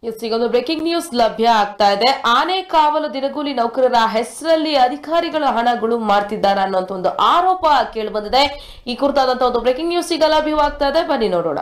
S ಈಗ ಒಂದು breaking news ಲಭ್ಯ ಆಗ್ತಾ ಇದೆ ಆನೆ ಕಾವಲು ದಿನಗೂಲಿ ನೌಕರರ ಹೆಸರಲ್ಲಿ ಅಧಿಕಾರಿಗಳ ಹಣಗಳು ಮಾಡ್ತಿದ್ದಾರೆ ಅನ್ನೋಂಥ ಒಂದು ಆರೋಪ ಕೇಳಿ ಬಂದಿದೆ ಈ ಕುರಿತಾದಂತಹ ಒಂದು ಬ್ರೇಕಿಂಗ್ ನ್ಯೂಸ್ ಈಗ ಲಭ್ಯವಾಗ್ತಾ ಇದೆ ಬನ್ನಿ ನೋಡೋಣ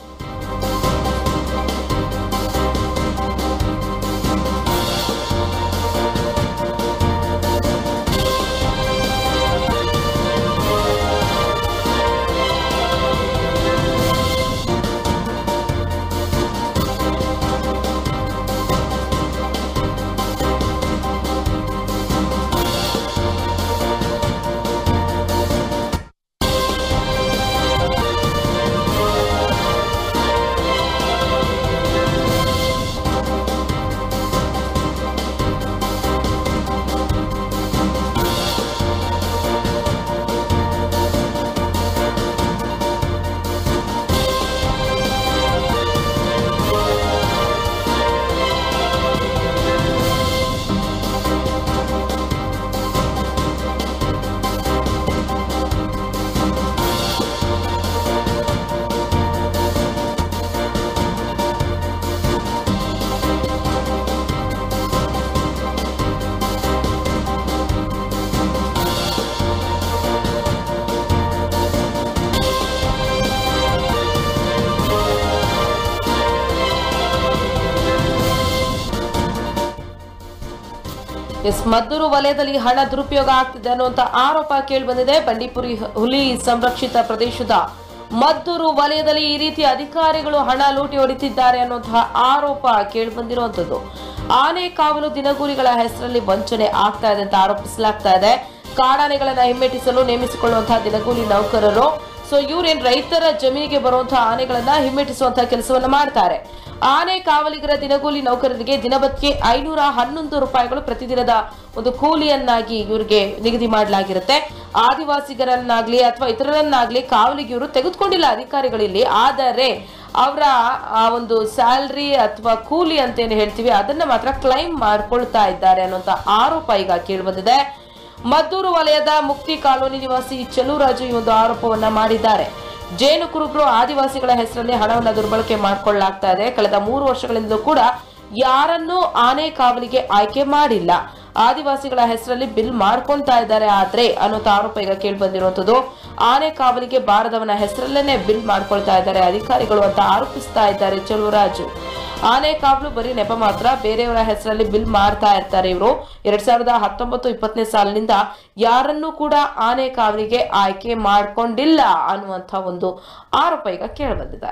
ಎಸ್ ಮದ್ದೂರು ವಲಯದಲ್ಲಿ ಹಣ ದುರುಪಯೋಗ ಆಗ್ತಿದೆ ಅನ್ನುವಂತ ಆರೋಪ ಕೇಳಿ ಬಂದಿದೆ ಬಂಡೀಪುರಿ ಹುಲಿ ಸಂರಕ್ಷಿತ ಪ್ರದೇಶದ ಮದ್ದೂರು ವಲಯದಲ್ಲಿ ಈ ರೀತಿ ಅಧಿಕಾರಿಗಳು ಹಣ ಲೂಟಿ ಹೊಡಿತಿದ್ದಾರೆ ಅನ್ನುವಂತಹ ಆರೋಪ ಕೇಳಿ ಬಂದಿರುವಂತದ್ದು ಆನೆ ಕಾವಲು ದಿನಗೂಲಿಗಳ ಹೆಸರಲ್ಲಿ ವಂಚನೆ ಆಗ್ತಾ ಇದೆ ಅಂತ ಆರೋಪಿಸಲಾಗ್ತಾ ಇದೆ ಕಾಡಾನೆಗಳನ್ನ ಹಿಮ್ಮೆಟ್ಟಿಸಲು ನೇಮಿಸಿಕೊಳ್ಳುವಂತಹ ದಿನಗೂಲಿ ನೌಕರರು ಸೊ ಇವ್ರೇನ್ ರೈತರ ಜಮೀನಿಗೆ ಬರುವಂತಹ ಆನೆಗಳನ್ನ ಹಿಮ್ಮೆಟ್ಟಿಸುವಂತಹ ಕೆಲಸವನ್ನ ಮಾಡ್ತಾರೆ ಆನೆ ಕಾವಲಿಗರ ದಿನಗೂಲಿ ನೌಕರರಿಗೆ ದಿನಬತ್ಗೆ ಐನೂರ ಹನ್ನೊಂದು ರೂಪಾಯಿಗಳು ಪ್ರತಿದಿನದ ಒಂದು ಕೂಲಿಯನ್ನಾಗಿ ಇವರಿಗೆ ನಿಗದಿ ಮಾಡಲಾಗಿರುತ್ತೆ ಆದಿವಾಸಿಗರನ್ನಾಗ್ಲಿ ಅಥವಾ ಇತರರನ್ನಾಗ್ಲಿ ಕಾವಲಿಗೆ ಇವರು ತೆಗೆದುಕೊಂಡಿಲ್ಲ ಅಧಿಕಾರಿಗಳಿಲ್ಲಿ ಆದರೆ ಅವರ ಆ ಒಂದು ಸ್ಯಾಲ್ರಿ ಅಥವಾ ಕೂಲಿ ಅಂತ ಏನು ಹೇಳ್ತೀವಿ ಅದನ್ನ ಮಾತ್ರ ಕ್ಲೈಮ್ ಮಾಡ್ಕೊಳ್ತಾ ಇದ್ದಾರೆ ಅನ್ನುವಂತ ಆರೋಪ ಈಗ ಕೇಳಿಬಂದಿದೆ ಮದ್ದೂರು ವಲಯದ ಮುಕ್ತಿ ಕಾಲೋನಿ ನಿವಾಸಿ ಚಲುರಾಜು ಈ ಒಂದು ಆರೋಪವನ್ನ ಮಾಡಿದ್ದಾರೆ ಜೇನು ಕುರುಬರು ಆದಿವಾಸಿಗಳ ಹೆಸರಲ್ಲಿ ಹಣವನ್ನ ದುರ್ಬಳಕೆ ಮಾಡಿಕೊಳ್ಳಲಾಗ್ತಾ ಇದೆ ಕಳೆದ ಮೂರು ವರ್ಷಗಳಿಂದಲೂ ಕೂಡ ಯಾರನ್ನೂ ಆನೆ ಕಾವಲಿಗೆ ಆಯ್ಕೆ ಮಾಡಿಲ್ಲ ಆದಿವಾಸಿಗಳ ಹೆಸರಲ್ಲಿ ಬಿಲ್ ಮಾಡ್ಕೊಂತಾ ಇದ್ದಾರೆ ಆದ್ರೆ ಅನ್ನೋ ಆರೋಪ ಈಗ ಕೇಳಿ ಬಂದಿರುವಂತದ್ದು ಆನೆ ಕಾವಲಿಗೆ ಬಾರದವನ ಹೆಸರಲ್ಲೇನೆ ಬಿಲ್ ಮಾಡ್ಕೊಳ್ತಾ ಇದ್ದಾರೆ ಅಧಿಕಾರಿಗಳು ಅಂತ ಆರೋಪಿಸ್ತಾ ಇದ್ದಾರೆ ಚಲುವರಾಜು ಆನೆ ಕಾವಲು ಬರೀ ನೆಪ ಮಾತ್ರ ಬೇರೆಯವರ ಹೆಸರಲ್ಲಿ ಬಿಲ್ ಮಾಡ್ತಾ ಇರ್ತಾರೆ ಇವರು ಎರಡ್ ಸಾವಿರದ ಹತ್ತೊಂಬತ್ತು ಇಪ್ಪತ್ತನೇ ಸಾಲಿನಿಂದ ಯಾರನ್ನೂ ಕೂಡ ಆನೆ ಕಾವಲಿಗೆ ಆಯ್ಕೆ ಮಾಡ್ಕೊಂಡಿಲ್ಲ ಅನ್ನುವಂತ ಒಂದು ಆರೋಪ ಈಗ ಕೇಳಿಬಂದಿದೆ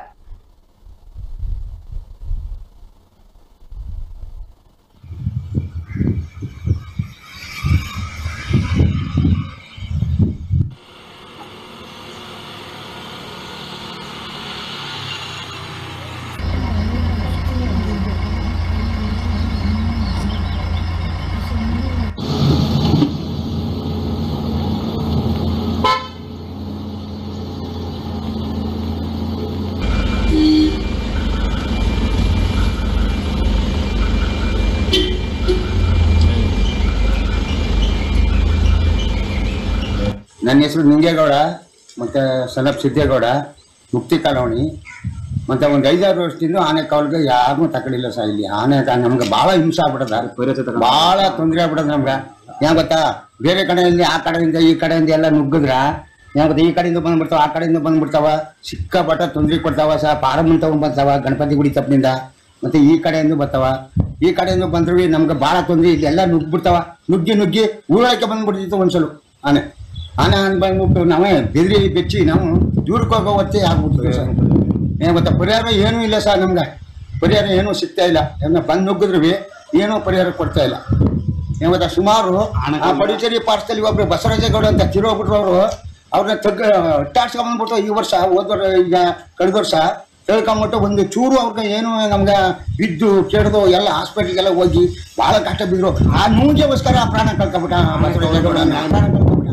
ನನ್ನ ಹೆಸರು ನಿಂಗೇಗೌಡ ಮತ್ತು ಸನಪ್ ಸಿದ್ದೇಗೌಡ ಮುಕ್ತಿ ಕಾಲೋನಿ ಮತ್ತು ಒಂದು ಐದಾರು ವರ್ಷದಿಂದ ಆನೆ ಕಾವಲ್ಗೆ ಯಾರನ್ನೂ ತಗೊಳಿಲ್ಲ ಸರ್ ಇಲ್ಲಿ ಆನೆ ನಮ್ಗೆ ಭಾಳ ಹಿಂಸೆ ಆಗ್ಬಿಟ್ಟದ ಭಾಳ ತೊಂದರೆ ಆಗ್ಬಿಟ್ಟದ ನಮ್ಗೆ ಏನ್ ಗೊತ್ತಾ ಬೇರೆ ಕಡೆಯಲ್ಲಿ ಆ ಕಡೆಯಿಂದ ಈ ಕಡೆಯಿಂದ ಎಲ್ಲ ನುಗ್ಗಿದ್ರ ಏನ್ ಗೊತ್ತಾ ಈ ಕಡೆಯಿಂದ ಬಂದ್ಬಿಡ್ತಾವ ಆ ಕಡೆಯಿಂದ ಬಂದ್ಬಿಡ್ತಾವ ಸಿಕ್ಕಾಪಟ್ಟ ತೊಂದರೆ ಕೊಡ್ತಾವ ಸಹ ಪಾರಮ್ಮನ್ ತಗೊಂಡ್ ಬರ್ತಾವ ಗಣಪತಿ ಗುಡಿ ತಪ್ಪಿನಿಂದ ಮತ್ತೆ ಈ ಕಡೆಯಿಂದ ಬರ್ತಾವ ಈ ಕಡೆಯಿಂದ ಬಂದ್ರು ನಮ್ಗೆ ಭಾಳ ತೊಂದರೆ ಇಲ್ಲಿ ಎಲ್ಲ ನುಗ್ಬಿಡ್ತಾವ ನುಗ್ಗಿ ನುಗ್ಗಿ ಊರೊಳಕ್ಕೆ ಬಂದ್ಬಿಡ್ತಿತ್ತು ಒಂದ್ಸಲ ಆನೆ ಆನೆ ಅಂತ ಬಂದ್ಬಿಟ್ಟು ನಾವೇ ಬೆದ್ರಿ ಬೆಚ್ಚಿ ನಾವು ದೂರಕ್ಕೆ ಹೋಗೋ ಹೊತ್ತೇ ಆಗ್ಬಿಡ್ತೀವಿ ಸರ್ ಏನ್ ಗೊತ್ತಾ ಪರಿಹಾರ ಏನೂ ಇಲ್ಲ ಸರ್ ನಮ್ಗೆ ಪರಿಹಾರ ಏನೂ ಸಿಗ್ತಾ ಇಲ್ಲ ಏನ ಬಂದು ನುಗ್ಗಿದ್ರು ಏನೂ ಪರಿಹಾರ ಕೊಡ್ತಾ ಇಲ್ಲ ಏನ್ ಗೊತ್ತಾ ಸುಮಾರು ಆ ಪಡಿಚೇರಿ ಪಾರ್ಸಲ್ಲಿ ಒಬ್ರು ಬಸವರಾಜೇಗೌಡ ಅಂತ ತಿರೋಗ್ಬಿಟ್ರು ಅವರು ಅವ್ರನ್ನ ತಗ್ಗ ಅಟ್ಟಾಡ್ಸ್ಕೊಂಡ್ಬಂದ್ಬಿಟ್ಟು ಈ ವರ್ಷ ಹೋದ ವರ್- ಈಗ ಕಳೆದ ವರ್ಷ ಹೇಳ್ಕೊಂಬಿಟ್ಟು ಒಂದು ಚೂರು ಅವ್ರಿಗೆ ಏನು ನಮ್ಗೆ ಬಿದ್ದು ಕೆಡ್ದು ಎಲ್ಲ ಹಾಸ್ಪಿಟ್ಲಿಗೆಲ್ಲ ಹೋಗಿ ಭಾಳ ಕಷ್ಟ ಬಿದ್ರು ಆ ನೋವಿಗೋಸ್ಕರ ಪ್ರಾಣ ಕಳ್ಕೊಬಿಟ್ಟ ಬಸವರಾಜೇಗೌಡ ಪ್ರಾಣ ಕಳ್ಕೊಬಿಟ್ಟ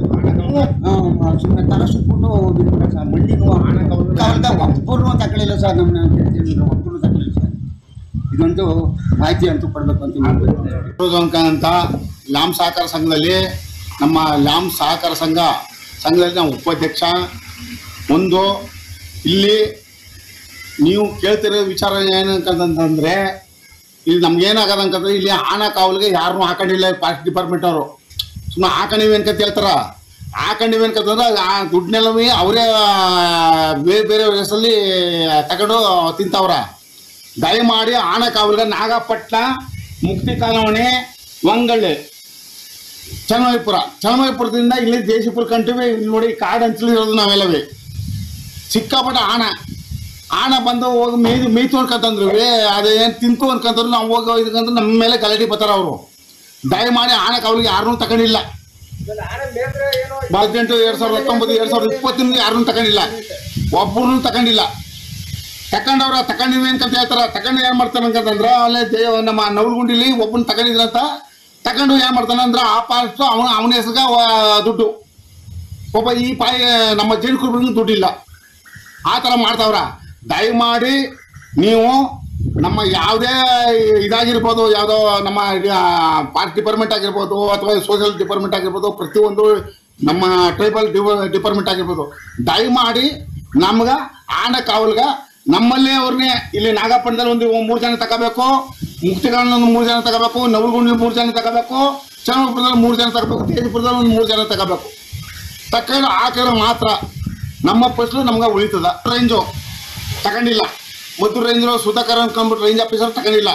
ಸುಮ್ಮನೆ ತಲೆ ಸುಟ್ಬಿಟ್ಟು ಬಿಟ್ಬಿಟ್ಟ ಸರ್ ಮಂಡಿ ನೋವು ಕಾಲದ ಒಬ್ಬರು ತಗೊಳ್ಳಿಲ್ಲ ಸರ್ ನಮ್ಮ ಒಬ್ಬರು ತಗೊಳ್ಳಿಲ್ಲ ಸರ್ ಇದೊಂದು ಮಾಹಿತಿ ಅಂತೂ ಕೊಡಬೇಕು ಅಂತ ಮಾಡ್ಬೇಕು ಅಂತ ಲ್ಯಾಮ್ ಸಹಕಾರ ಸಂಘದಲ್ಲಿ ನಮ್ಮ ಲ್ಯಾಮ್ ಸಹಕಾರ ಸಂಘ ಸಂಘದಲ್ಲಿ ನಾವು ಉಪಾಧ್ಯಕ್ಷ ಒಂದು ಇಲ್ಲಿ ನೀವು ಕೇಳ್ತಿರೋ ವಿಚಾರ ಏನಂತಂದ್ರೆ ಇಲ್ಲಿ ನಮ್ಗೆ ಏನಾಗದ ಅಂತಂದ್ರೆ ಇಲ್ಲಿ ಆನ ಕಾವಲಿಗೆ ಯಾರನ್ನೂ ಹಾಕೊಂಡಿಲ್ಲ ಫಾರೆಸ್ಟ್ ಡಿಪಾರ್ಟ್ಮೆಂಟ್ ಅವರು ಸುಮ್ಮನೆ ಹಾಕೊಂಡಿವಿ ಅನ್ಕಂತ ಹೇಳ್ತಾರ ಹಾಕೊಂಡಿವಿ ಅನ್ಕಂತಂದ್ರೆ ಆ ದುಡ್ಡನ್ನೆಲ್ಲವೇ ಅವರೇ ಬೇರೆ ಬೇರೆ ಹೆಸರಲ್ಲಿ ತಗೊಂಡು ತಿಂತಾವ್ರ ದಯಮಾಡಿ ಆನ ಕಾವಲಿಗೆ ನಾಗಪಟ್ಟಣ ಮುಕ್ತಿ ಕಾಲೋನಿ ವಂಗಳ್ಳಿ ಚನ್ನಮೈಪುರ ಚನ್ನಮೈಪುರದಿಂದ ಇಲ್ಲಿ ದೇಶಪುರ ಕಂಟಿವಿ ಇಲ್ಲಿ ನೋಡಿ ಕಾಡು ಅಂಚಲಿ ಇರೋದು ನಾವೆಲ್ಲವೇ ಸಿಕ್ಕಾಪಟ್ಟೆ ಆನ ಆನ ಬಂದು ಹೋಗಿ ಮೇಯ್ದು ಮೇಯ್ತು ಅನ್ಕಂತಂದ್ರು ಅದು ಏನು ತಿಂತು ಅನ್ಕಂತಂದ್ರು ನಾವು ಹೋಗಿ ಇದಕ್ಕಂದ್ರೆ ನಮ್ಮ ಮೇಲೆ ಗಲಾಟೆ ಬರ್ತಾರ ಅವರು ದಯಮಾಡಿ ಆನ ಕಾವಲಿಗೆ ಯಾರನ್ನೂ ತಗೊಂಡಿಲ್ಲ ಹದಿನೆಂಟು ಎರಡ್ ಸಾವಿರದ ಹತ್ತೊಂಬತ್ತು ಎರಡ್ ಸಾವಿರದ ಇಪ್ಪತ್ತಿನ ಯಾರನ್ನೂ ತಗೊಂಡಿಲ್ಲ ಒಬ್ಬರನ್ನೂ ತಗೊಂಡಿಲ್ಲ ತಕೊಂಡವ್ರ ತಕೊಂಡಿವಿ ಅನ್ಕಂತ ಹೇಳ್ತಾರ ತಕೊಂಡು ಏನ್ ಮಾಡ್ತಾನ ಅನ್ಕಂತಂದ್ರ ಅಲ್ಲೇ ದೇವ ನಮ್ಮ ನವಲ್ಗುಂಡಿಲಿ ಒಬ್ಬನ ತಗೊಂಡಿದ್ರಂತ ತಕೊಂಡು ಏನ್ ಮಾಡ್ತಾನ ಅಂದ್ರ ಆ ಪಾಸ್ಟ್ ಅವನ ಅವನ ಹೆಸಗ ದುಡ್ಡು ಒಬ್ಬ ಈ ಪಾಯಿ ನಮ್ಮ ಜೈನ್ ಕುರುಬನಿಗೆ ದುಡ್ಡಿಲ್ಲ ಆ ಥರ ಮಾಡ್ತಾವ್ರ ದಯಮಾಡಿ ನೀವು ನಮ್ಮ ಯಾವುದೇ ಇದಾಗಿರ್ಬೋದು ಯಾವುದೋ ನಮ್ಮ ಪಾರ್ಕ್ ಡಿಪಾರ್ಟ್ಮೆಂಟ್ ಆಗಿರ್ಬೋದು ಅಥವಾ ಸೋಷಿಯಲ್ ಡಿಪಾರ್ಟ್ಮೆಂಟ್ ಆಗಿರ್ಬೋದು ಪ್ರತಿಯೊಂದು ನಮ್ಮ ಟ್ರೈಬಲ್ ಡಿಪಾರ್ಟ್ಮೆಂಟ್ ಆಗಿರ್ಬೋದು ದಯಮಾಡಿ ನಮ್ಗೆ ಆನ ಕಾವಲ್ಗ ನಮ್ಮಲ್ಲೇ ಅವ್ರನ್ನೇ ಇಲ್ಲಿ ನಾಗಪಟ್ಟಣದಲ್ಲಿ ಒಂದು ಮೂರು ಜನ ತಗೋಬೇಕು ಮುಕ್ತಿಗಳಲ್ಲಿ ಒಂದು ಮೂರು ಜನ ತಗೋಬೇಕು ನವಲಗುಂಡಿ ಮೂರು ಜನ ತಗೋಬೇಕು ಚನ್ನಪುರದಲ್ಲಿ ಮೂರು ಜನ ತಗೋಬೇಕು ತೇಜಪುರದಲ್ಲಿ ಒಂದು ಮೂರು ಜನ ತಗೋಬೇಕು ತಕೊಂಡು ಹಾಕಿದ್ರೆ ಮಾತ್ರ ನಮ್ಮ ಫಸ್ಲು ನಮ್ಗೆ ಉಳಿತದ ರೇಂಜು ತಗೊಂಡಿಲ್ಲ ಮದ್ದು ರೇಂಜ್ ಸುಧಾಕರ್ ಅನ್ಕೊಂಡ್ಬಿಟ್ಟು ರೇಂಜ್ ಆಫೀಸರ್ ತಗೊಂಡಿಲ್ಲ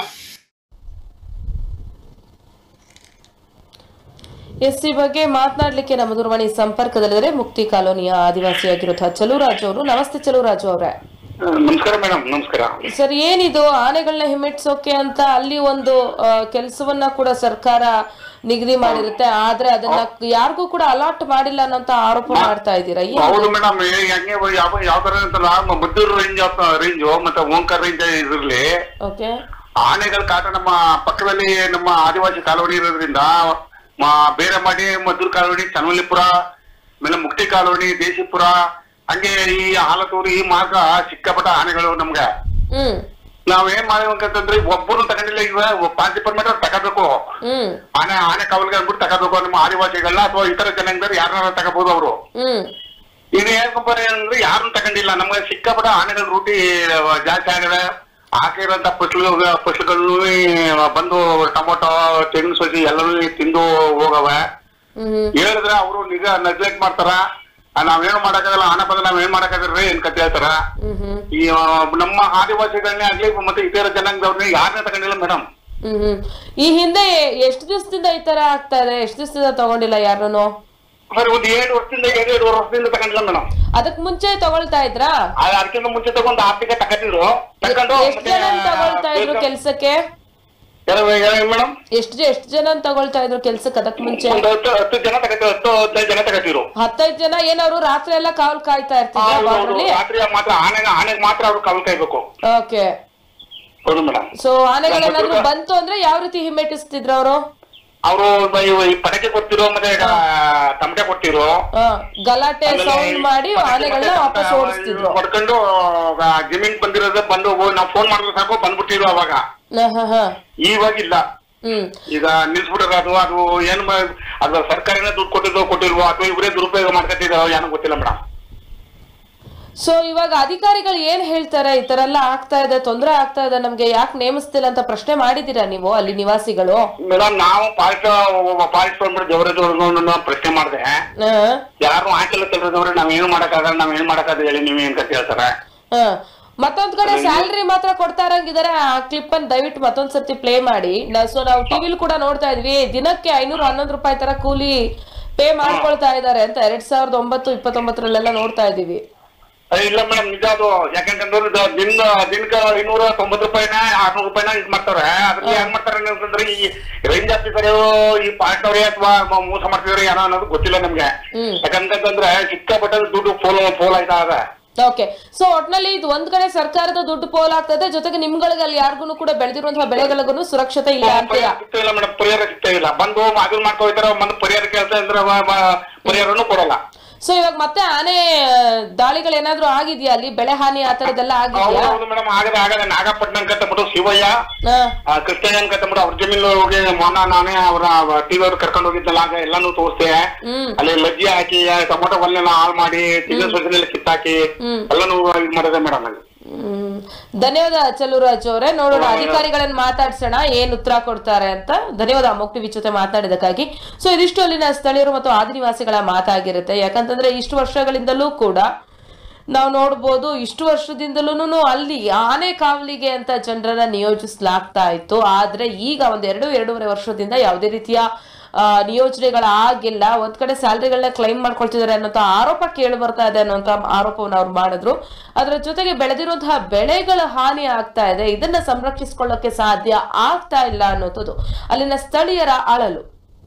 ಎಸ್ ಈ ಬಗ್ಗೆ ಮಾತನಾಡ್ಲಿಕ್ಕೆ ನಮ್ಮ ದೂರವಾಣಿ ಸಂಪರ್ಕದಲ್ಲಿದ್ದಾರೆ ಮುಕ್ತಿ ಕಾಲೋನಿಯ ಆದಿವಾಸಿಯಾಗಿರುವಂತಹ ಚಲುರಾಜು ಅವರು ನಮಸ್ತೆ ಚಲುರಾಜು ಅವರೇ ಆ, ನಮಸ್ಕಾರ ಮೇಡಮ್ ನಮಸ್ಕಾರ ಸರ್ ಏನಿದು ಆನೆಗಳನ್ನ ಹಿಮ್ಮೆಟ್ಸೋಕೆ ಅಂತ ಅಲ್ಲಿ ಒಂದು ಕೆಲಸವನ್ನ ಕೂಡ ಸರ್ಕಾರ ನಿಗದಿ ಮಾಡಿರುತ್ತೆ ಆದ್ರೆ ಅದನ್ನ ಯಾರಿಗೂ ಕೂಡ ಅಲಾಟ್ ಮಾಡಿಲ್ಲ ಅನ್ನೋಂತ ಆರೋಪ ಮಾಡ್ತಾ ಇದ್ದೀರಾ ಏನು ಹೌದು ಮೇಡಮ್ ಹೆಂಗೆ ಯಾವ ಯಾವ ತರ ಅಂತಲ್ಲ ಮದ್ದೂರು ರೇಂಜ್ ರೇಂಜು ಮತ್ತೆ ಓಂಕಾರ ರೇಂಜ್ ಇದ್ರಲ್ಲಿ ಓಕೆ ಆನೆಗಳ ಕಾಟ ನಮ್ಮ ಪಕ್ಕದಲ್ಲಿ ನಮ್ಮ ಆದಿವಾಸಿ ಕಾಲೋನಿ ಇರೋದ್ರಿಂದ ಮ- ಬೇರೆ ಮಾಡಿ ಮದ್ದೂರು ಕಾಲೋನಿ ಚನ್ನವಲ್ಲಿಪುರ ಆಮೇಲೆ ಮುಕ್ತಿ ಕಾಲೋನಿ ದೇಶಿಪುರ ಹಂಗೆ ಈ ಹಾಲತೂರು ಈ ಮಾರ್ಗ ಸಿಕ್ಕಾಪಟ್ಟ ಆನೆಗಳು ನಮ್ಗೆ ಹ್ಮ್ ನಾವ್ ಏನ್ ಮಾಡ್ಬೇಕಂತಂದ್ರೆ ಒಬ್ಬರು ತಗೊಂಡಿಲ್ಲ ಈಗ ಪಾರ್ಟಿ ಪರ್ಮಿಟ್ ತಗೋಬೇಕು ಹ್ಮ್ ಆನೆ ಆನೆ ಕಾವಲ್ಗೆ ಅಂದ್ಬಿಟ್ಟು ತಗೋಬೇಕು ನಮ್ಮ ಆದಿವಾಸಿಗಳನ್ನ ಅಥವಾ ಇತರ ಜನಾಂಗದವ್ರು ಯಾರನ್ನ ತಗೋಬಹುದು ಅವರು ಹ್ಮ್ ಈಗ ಏನಪ್ಪ ಅಂದ್ರೆ ಯಾರನ್ನ ತಗೊಂಡಿಲ್ಲ ನಮ್ಗೆ ಸಿಕ್ಕಾಪಟ್ಟ ಆನೆಗಳ ರೂಟಿ ಜಾಸ್ತಿ ಆಗಿದೆ ಹಾಕಿರೋಂಥ ಫಸಲು ಫಸಲುಗಳನ್ನು ಬಂದು ಟೊಮೊಟೊ ತೆಂಗಿನ ಸಸಿ ಎಲ್ಲನೂ ತಿಂದು ಹೋಗವೆ ಹ್ಮ್ ಹ್ಮ್ ಹೇಳಿದ್ರೆ ಅವರು ನಿಜ ನೆಗ್ಲೆಕ್ಟ್ ಮಾಡ್ತಾರ ಆ, ನಾವೇನು ಮಾಡಕ್ಕಾಗಲ್ಲ ಆನೆ ಬಂದ್ರೆ ನಾವೇನ್ ಮಾಡಕ್ಕಾಗಲ್ರಿ ಏನ್ ಕತೆ ಹೇಳ್ತಾರ ಹ್ಮ್ ಹ್ಮ್ ಈ ಆ, ನಮ್ಮ ಆದಿವಾಸಿಗಳನ್ನೇ ಆಗ್ಲಿ ಮತ್ತೆ ಇತರ ಜನಾಂಗದವ್ರನ್ನ ಯಾರನ್ನೇ ತಗೊಂಡಿಲ್ಲ ಮೇಡಮ್ ಹ್ಮ್ ಹ್ಮ್ ಈ ಹಿಂದೆ ಎಷ್ಟು ದಿವಸದಿಂದ ಈ ತರ ಆಗ್ತಾ ಇದೆ ಎಷ್ಟು ದಿವಸದಿಂದ ತಗೊಂಡಿಲ್ಲ ಯಾರನ್ನು ಸರ್ ಒಂದು ಏಳು ವರ್ಷದಿಂದ ಏಳು ಏಳುವರೆ ವರ್ಷದಿಂದ ತಗೊಂಡಿಲ್ಲ ಮೇಡಮ್ ಅದಕ್ ಮುಂಚೆ ತಗೊಳ್ತಾ ಇದ್ರಾ ಅದಕ್ಕಿಂತ ಮುಂಚೆ ತಗೊಂಡು ಆರ್ಥಿಕ ತಗೊಂಡಿದ್ರು ತಗೊಂಡು ಎಷ್ಟು ಜನ ತಗೊಳ್ತಾ ಇದ್ರು ಕೆಲ್ಸಕ್ಕೆ ಮೇಡಮ್ ಎಷ್ಟು ಎಷ್ಟು ಜನ ತಗೊಳ್ತಾ ಇದ್ರು ಕೆಲ್ಸಕ್ಕೆ ಅದಕ್ ಮುಂಚೆ ಒಂದು ಹತ್ತು ಹತ್ತು ಜನ ತಗತಿರು ಹತ್ತು ಹದಿನೈದು ಜನ ತಗತಿರು ಹತ್ತೈದು ಜನ ಏನವ್ರು ರಾತ್ರಿ ಎಲ್ಲ ಕಾವಲ್ ಕಾಯ್ತಾ ಇರ್ತಿದ್ರ ಬಾರ್ಡ್ರಲ್ಲಿ ರಾತ್ರಿ ಮಾತ್ರ ಆನೆಗೆ ಆನೆಗೆ ಮಾತ್ರ ಅವ್ರು ಕಾವಲು ಕಾಯ್ಬೇಕು ಓಕೆ ಹೌದು ಮೇಡಮ್ ಸೊ ಆನೆಗಳೇನಾದ್ರು ಬಂತು ಅಂದ್ರೆ ಯಾವ ರೀತಿ ಹಿಮ್ಮೆಟ್ಟಿಸ್ತಿದ್ರು ಅವರು ಅವರು ಈ ಪಟಾಕಿ ಕೊಡ್ತಿರೋ ಮತ್ತೆ ಆ, ತಮಟೆ ಕೊಡ್ತಿರೋ ಗಲಾಟೆ ಸೌಂಡ್ ಮಾಡಿ ಆನೆಗಳನ್ನ ವಾಪಸ್ ಓಡಿಸ್ತಿದ್ರು ಹೊಡ್ಕೊಂಡು ಆ, ಜಮೀನ್ ಬಂದಿರೋದು ಬಂದು ನಾವು ಫೋನ್ ಮಾಡಿದ್ರೆ ಸಾಕು ಬಂದ್ಬಿಟ್ಟಿರೋ ಅವಾಗ ಹ, ಹ, ಹ. ಇವಾಗಿಲ್ಲ ಹ್ಮ್ ಈಗ ನಿಲ್ಸ್ಬಿಟ್ರ ಅದು ಅದು ಏನ್ ಮಾ- ಅದು ಸರ್ಕಾರನೇ ದುಡ್ಡು ಕೊಟ್ಟಿದ್ದೋ ಕೊಟ್ಟಿಲ್ವೋ ಅಥವಾ ಇವರೇ ದುರುಪಯೋಗ ಮಾಡ್ಕೊತಿದಾರೋ ಏನೋ ಗೊತ್ತಿಲ್ಲ ಮೇಡಮ್ ಸೊ ಇವಾಗ ಅಧಿಕಾರಿಗಳು ಏನ್ ಹೇಳ್ತಾರೆ ಈ ತರ ಎಲ್ಲ ಆಗ್ತಾ ಇದೆ ತೊಂದರೆ ಆಗ್ತಾ ಇದೆ ನಮ್ಗೆ ಯಾಕೆ ನೇಮಿಸ್ತಿಲ್ಲ ಅಂತ ಪ್ರಶ್ನೆ ಮಾಡಿದೀರಾ ನೀವು ಅಲ್ಲಿ ನಿವಾಸಿಗಳು ಮೇಡಮ್ ನಾವು ಪಾಲಿಸ ಪಾಲಿಸ್ ಬಂದ್ಬಿಟ್ಟು ಜವರೇಜ್ ಅವ್ರನ್ನ ಪ್ರಶ್ನೆ ಮಾಡಿದೆ ಹ, ಯಾರು ಹಾಕಿಲ್ಲ ಕೆಲಸದವ್ರೆ ನಾವ್ ಏನು ಮಾಡಕ್ಕಾಗಲ್ಲ ನಾವ್ ಏನ್ ಮಾಡಕ್ಕಾಗಲ್ಲ ಹೇಳಿ ನೀವ್ ಏನ್ ಕತೆ ಹೇಳ್ತಾರೆ ಹ. ಮತ್ತೊಂದ್ ಕಡೆ ಸ್ಯಾಲ್ರಿ ಮಾತ್ರ ಕೊಡ್ತಾ ಇರಂಗಿದಾರೆ ಆ ಕ್ಲಿಪ್ ಅನ್ನ ದಯವಿಟ್ಟು ಮತ್ತೊಂದ್ ಸರ್ತಿ ಪ್ಲೇ ಮಾಡಿ ಸೊ ನಾವು ಟಿವಿಲ್ ಕೂಡ ನೋಡ್ತಾ ಇದ್ವಿ ದಿನಕ್ಕೆ ಐನೂರ ಹನ್ನೊಂದು ರೂಪಾಯಿ ತರ ಕೂಲಿ ಪೇ ಮಾಡ್ಕೊಳ್ತಾ ಇದಾರೆ ಅಂತ ಎರಡ್ ಸಾವಿರದ ಒಂಬತ್ತು ಇಪ್ಪತ್ತೊಂಬತ್ತರಲ್ಲೆಲ್ಲ ನೋಡ್ತಾ ಇದೀವಿ ಅಯ್ಯ, ಇಲ್ಲ ಮೇಡಮ್ ನಿಜ ಅದು ಯಾಕಂತಂದ್ರೆ ಇದು ದಿನ ದಿನಕ್ಕೆ ಇನ್ನೂರ ತೊಂಬತ್ತು ರೂಪಾಯಿನ ಆರ್ನೂರು ರೂಪಾಯಿನ ಇದು ಮಾಡ್ತಾರೆ ಅದಕ್ಕೆ ಏನ್ ಮಾಡ್ತಾರೆ ಅಂತಂದ್ರೆ ಈ ರೇಂಜ್ ಆಫೀಸರ್ ಈ ಪಾರ್ಟ್ನವ್ರೆ ಅಥವಾ ಮೋಸ ಮಾಡ್ತಿದಾರೆ ಏನೋ ಅನ್ನೋದು ಗೊತ್ತಿಲ್ಲ ನಮ್ಗೆ ಹ್ಮ್. ಯಾಕಂತಂದ್ರೆ ಸಿಕ್ಕಾಪಟ್ಟೆ ದುಡ್ಡು ಫೋಲ್ ಫೋಲ್ ಆಯ್ತಾ ಇದೆ ಓಕೆ ಸೊ ಒಟ್ನಲ್ಲಿ ಇದು ಒಂದ್ ಕಡೆ ಸರ್ಕಾರದ ದುಡ್ಡು ಪೋಲ್ ಆಗ್ತದೆ ಜೊತೆಗೆ ನಿಮ್ಗಳಿಗೆ ಅಲ್ಲಿ ಯಾರಿಗೂ ಕೂಡ ಬೆಳೆದಿರುವಂತಹ ಬೆಳೆಗಳಿಗೂ ಸುರಕ್ಷತೆ ಇಲ್ಲ ಅಂತೀರಾ ಪರಿಹಾರ ಸಿಗ್ತಾ ಇಲ್ಲ ಮೇಡಮ್ ಪರಿಹಾರ ಸಿಗ್ತಾ ಇಲ್ಲ ಬಂದು ಅದನ್ನ ಮಾಡ್ಕೊಯ್ತಾರ ಬಂದು ಪರಿಹಾರ ಕೆಲಸ ಅಂದ್ರೆ ಮ- ಮ- ಪರಿಹಾರನೂ ಕೊಡಲ್ಲ ಸೊ ಇವಾಗ ಮತ್ತೆ ಆನೆ ದಾಳಿಗಳು ಏನಾದ್ರು ಆಗಿದ್ಯಾ ಅಲ್ಲಿ ಬೆಳೆ ಹಾನಿ ಆ ತರದೆಲ್ಲ ಹೌದು ಆಗಿದ್ಯಾ ಹೌದು ಮೇಡಮ್ ಆಗದೆ ಆಗದೆ ನಾಗಪಟ್ಟಣ ಕತ್ತಬಿಟ್ಟು ಶಿವಯ್ಯ ಹಾ ಆ, ಕೃಷ್ಣಯ್ಯನ್ ಕತ್ತಬಿಟ್ಟು ಅವ್ರ ಜಮೀನು ಹೋಗಿ ಮೊನ್ನ ನಾನೇ ಅವರ ಟಿವಿ ಅವ್ರು ಕರ್ಕೊಂಡು ಹೋಗಿದ್ದಲ್ಲ ಆಗ ಎಲ್ಲಾನು ತೋರಿಸ್ದೆ ಹ್ಮ್ ಅಲ್ಲಿ ಲಜ್ಜಿ ಹಾಕಿ ಟೊಮೊಟೊ ಒಲ್ಲೆಲ್ಲ ಹಾಳು ಮಾಡಿ ತಿಂಗಳ ಸೊಸನೆಲ್ಲ ಕಿತ್ತಾಕಿ ಹ್ಮ್. ಎಲ್ಲಾನು ಇದು ಮಾಡಿದೆ ಮೇಡಮ್ ಅಲ್ಲಿ ಹ್ಮ್ ಧನ್ಯವಾದ ಚಲುರಾಜ್ ಅವರೇ ನೋಡೋಣ ಅಧಿಕಾರಿಗಳನ್ನ ಮಾತಾಡ್ಸೋಣ ಏನ್ ಉತ್ತರ ಕೊಡ್ತಾರೆ ಅಂತ ಧನ್ಯವಾದ ಅಮೋಕ್ ಟಿವಿ ಜೊತೆ ಮಾತಾಡಿದಕ್ಕಾಗಿ ಸೊ ಇದಿಷ್ಟು ಅಲ್ಲಿನ ಸ್ಥಳೀಯರು ಮತ್ತು ಆದಿವಾಸಿಗಳ ಮಾತಾಗಿರುತ್ತೆ ಯಾಕಂತಂದ್ರೆ ಇಷ್ಟು ವರ್ಷಗಳಿಂದಲೂ ಕೂಡ ನಾವು ನೋಡ್ಬೋದು ಇಷ್ಟು ವರ್ಷದಿಂದಲೂ ಅಲ್ಲಿ ಆನೆ ಕಾವಲಿಗೆ ಅಂತ ಜನರನ್ನ ನಿಯೋಜಿಸಲಾಗ್ತಾ ಇತ್ತು ಆದ್ರೆ ಈಗ ಒಂದ್ ಎರಡು ಎರಡೂವರೆ ವರ್ಷದಿಂದ ಯಾವುದೇ ರೀತಿಯ ಆ, ನಿಯೋಜನೆಗಳಾಗಿಲ್ಲ ಒಂದ್ ಕಡೆ ಸ್ಯಾಲ್ರಿಗಳನ್ನ ಕ್ಲೈಮ್ ಮಾಡ್ಕೊಳ್ತಿದ್ದಾರೆ ಅನ್ನೋಂಥ ಆರೋಪ ಕೇಳಿ ಬರ್ತಾ ಇದೆ ಅನ್ನೋಂಥ ಆರೋಪವನ್ನು ಅವ್ರು ಮಾಡಿದ್ರು ಅದರ ಜೊತೆಗೆ ಬೆಳೆದಿರುವಂತಹ ಬೆಳೆಗಳ ಹಾನಿ ಆಗ್ತಾ ಇದೆ ಇದನ್ನ ಸಂರಕ್ಷಿಸಿಕೊಳ್ಳೋಕೆ ಸಾಧ್ಯ ಆಗ್ತಾ ಇಲ್ಲ ಅನ್ನೋಂಥದ್ದು ಅಲ್ಲಿನ ಸ್ಥಳೀಯರ ಅಳಲು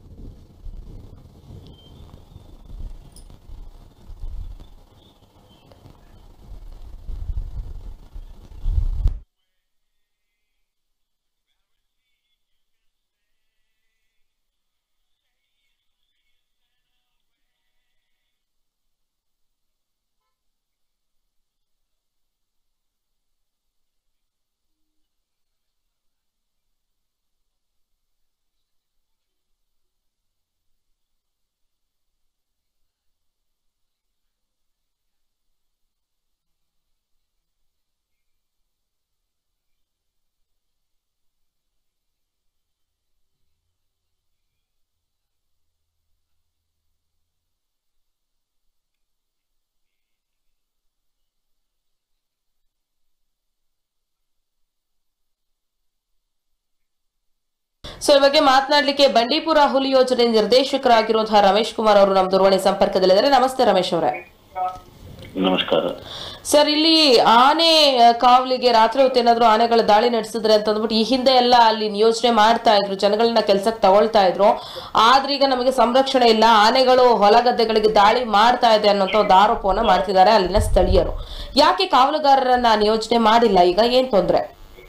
ಸೊ ಈ ಬಗ್ಗೆ ಮಾತನಾಡ್ಲಿಕ್ಕೆ ಬಂಡೀಪುರ ಹುಲಿ ಯೋಜನೆ ನಿರ್ದೇಶಕರಾಗಿರುವಂತಹ ರಮೇಶ್ ಕುಮಾರ್ ಅವರು ನಮ್ಮ ದೂರವಾಣಿ ಸಂಪರ್ಕದಲ್ಲಿದ್ದಾರೆ ನಮಸ್ತೆ ರಮೇಶ್ ಅವರೇ ನಮಸ್ಕಾರ ಸರ್ ಇಲ್ಲಿ ಆನೆ ಆ, ಕಾವಲಿಗೆ ರಾತ್ರಿ ಹೊತ್ತು ಏನಾದ್ರು ಆನೆಗಳ ದಾಳಿ ನಡೆಸಿದ್ರೆ ಅಂತ ಅಂದ್ಬಿಟ್ಟು ಈ ಹಿಂದೆ ಎಲ್ಲ ಅಲ್ಲಿ ನಿಯೋಜನೆ ಮಾಡ್ತಾ ಇದ್ರು ಜನಗಳನ್ನ ಕೆಲ್ಸಕ್ಕೆ ತಗೊಳ್ತಾ ಇದ್ರು ಆದ್ರೆ ಈಗ ನಮಗೆ ಸಂರಕ್ಷಣೆ ಇಲ್ಲ ಆನೆಗಳು ಹೊಲ ಗದ್ದೆಗಳಿಗೆ ದಾಳಿ ಮಾಡ್ತಾ ಇದೆ ಅನ್ನೋಂಥ ಒಂದು ಆರೋಪವನ್ನ ಮಾಡ್ತಿದ್ದಾರೆ ಅಲ್ಲಿನ ಸ್ಥಳೀಯರು ಯಾಕೆ ಕಾವಲುಗಾರರನ್ನ ನಿಯೋಜನೆ ಮಾಡಿಲ್ಲ ಈಗ ಏನ್ ತೊಂದ್ರೆ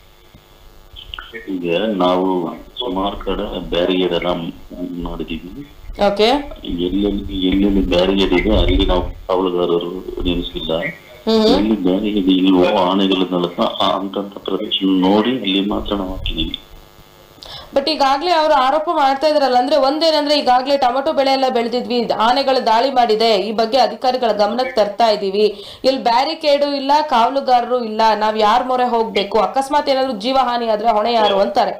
ಈಗ ನಾವು ಸುಮಾರು ಕಡೆ ಬ್ಯಾರಿಗೇಡ್ ಎಲ್ಲ ಮಾಡಿದೀವಿ ಓಕೆ ಎಲ್ಲೆಲ್ಲಿ ಎಲ್ಲೆಲ್ಲಿ ಬ್ಯಾರಿಗೇಡ್ ಇದೆ ಅಲ್ಲಿ ನಾವು ಕಾವಲುಗಾರರು ನೇಮಿಸಿಲ್ಲ ಹ್ಮ್ ಎಲ್ಲಿ ಬ್ಯಾರಿಗೇಡ್ ಇಲ್ವೋ ಆನೆಗಳನ್ನೆಲ್ಲ ಅಂತಂತ ಪ್ರದೇಶ ನೋಡಿ ಅಲ್ಲಿ ಮಾತ್ರ ನಾವು ಹಾಕಿದೀವಿ ಬಟ್ ಈಗಾಗ್ಲೇ ಅವರು ಆರೋಪ ಮಾಡ್ತಾ ಇದ್ರಲ್ಲ ಅಂದ್ರೆ ಒಂದೇನಂದ್ರೆ ಈಗಾಗ್ಲೇ ಟೊಮೆಟೊ ಬೆಳೆ ಎಲ್ಲ ಬೆಳೆದಿದ್ವಿ ಆನೆಗಳು ದಾಳಿ ಮಾಡಿದೆ ಈ ಬಗ್ಗೆ ಅಧಿಕಾರಿಗಳ ಗಮನಕ್ಕೆ ತರ್ತಾ ಇದೀವಿ ಇಲ್ಲಿ ಬ್ಯಾರಿಕೇಡು ಇಲ್ಲ ಕಾವಲುಗಾರರು ಇಲ್ಲ ನಾವ್ ಯಾರ ಮೊರೆ ಹೋಗ್ಬೇಕು ಅಕಸ್ಮಾತ್ ಏನಾದ್ರು ಜೀವ ಹಾನಿ ಆದ್ರೆ ಹೊಣೆ ಯಾರು ಅಂತಾರೆ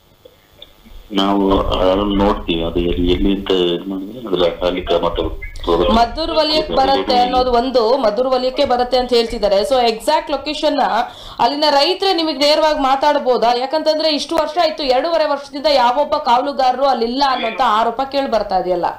ನಾವು ಅದನ್ನ ನೋಡ್ತೀವಿ ಅದು ಎಲ್ಲಿ ಎಲ್ಲಿ ಅಂತ ಇದು ಮಾಡಿದ್ರೆ ಅದ್ರ ಅಲ್ಲಿ ಕ್ರಮ ತಗೋ- ಮದ್ದೂರು ವಲಯಕ್ಕೆ ಬರುತ್ತೆ ಅನ್ನೋದು ಒಂದು ಮದ್ದೂರು ವಲಯಕ್ಕೆ ಬರುತ್ತೆ ಅಂತ ಹೇಳ್ತಿದ್ದಾರೆ ಸೊ ಎಕ್ಸಾಕ್ಟ್ ಲೊಕೇಶನ್ ನ ಅಲ್ಲಿನ ರೈತರೇ ನಿಮಗೆ ನೇರವಾಗಿ ಮಾತಾಡಬಹುದಾ ಯಾಕಂತಂದ್ರೆ ಇಷ್ಟು ವರ್ಷ ಆಯ್ತು ಎರಡೂವರೆ ವರ್ಷದಿಂದ ಯಾವೊಬ್ಬ ಕಾವಲುಗಾರರು ಅಲ್ಲಿಲ್ಲ ಅನ್ನೋಂತ ಆರೋಪ ಕೇಳಿ ಬರ್ತಾ ಇದೆಯಲ್ಲ